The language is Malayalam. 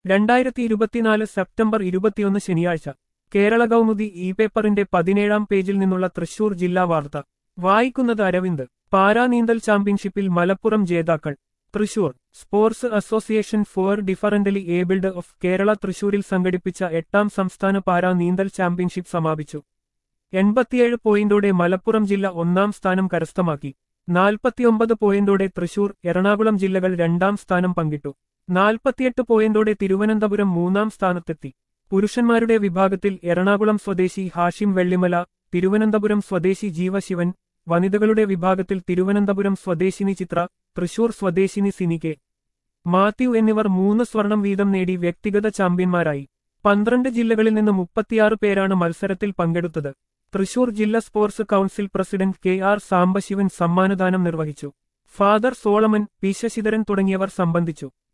രണ്ടായിരത്തി ഇരുപത്തിനാല് സെപ്റ്റംബർ ഇരുപത്തിയൊന്ന് ശനിയാഴ്ച കേരള കൗമുദി ഇ പേപ്പറിന്റെ പതിനേഴാം പേജിൽ നിന്നുള്ള തൃശൂർ ജില്ലാ വാർത്ത വായിക്കുന്നത് അരവിന്ദ് പാരാനീന്തൽ ചാമ്പ്യൻഷിപ്പിൽ മലപ്പുറം ജേതാക്കൾ Thrissur sports association for differently abled of Kerala തൃശൂരിൽ സംഘടിപ്പിച്ച എട്ടാം സംസ്ഥാന പാരാ നീന്തൽ ചാമ്പ്യൻഷിപ്പ് സമാപിച്ചു എൺപത്തിയേഴ് പോയിന്റോടെ മലപ്പുറം ജില്ല ഒന്നാം സ്ഥാനം കരസ്ഥമാക്കി നാൽപ്പത്തിയൊമ്പത് പോയിന്റോടെ തൃശൂർ എറണാകുളം ജില്ലകൾ രണ്ടാം സ്ഥാനം പങ്കിട്ടു നാൽപ്പത്തിയെട്ട് പോയിന്റോടെ തിരുവനന്തപുരം മൂന്നാം സ്ഥാനത്തെത്തി പുരുഷന്മാരുടെ വിഭാഗത്തിൽ എറണാകുളം സ്വദേശി ഹാഷിം വെള്ളിമല തിരുവനന്തപുരം സ്വദേശി ജീവശിവൻ വനിതകളുടെ വിഭാഗത്തിൽ തിരുവനന്തപുരം സ്വദേശിനി ചിത്ര തൃശൂർ സ്വദേശിനി സിനികെ മാത്യു എന്നിവർ മൂന്ന് സ്വർണം വീതം നേടി വ്യക്തിഗത ചാമ്പ്യന്മാരായി പന്ത്രണ്ട് ജില്ലകളിൽ നിന്ന് മുപ്പത്തിയാറ് പേരാണ് മത്സരത്തിൽ പങ്കെടുത്തത് തൃശൂർ ജില്ലാ sports council president K R Sambasivan സമ്മാനദാനം നിർവഹിച്ചു ഫാദർ സോളമൻ പി ശശിധരൻ തുടങ്ങിയവർ സംബന്ധിച്ചു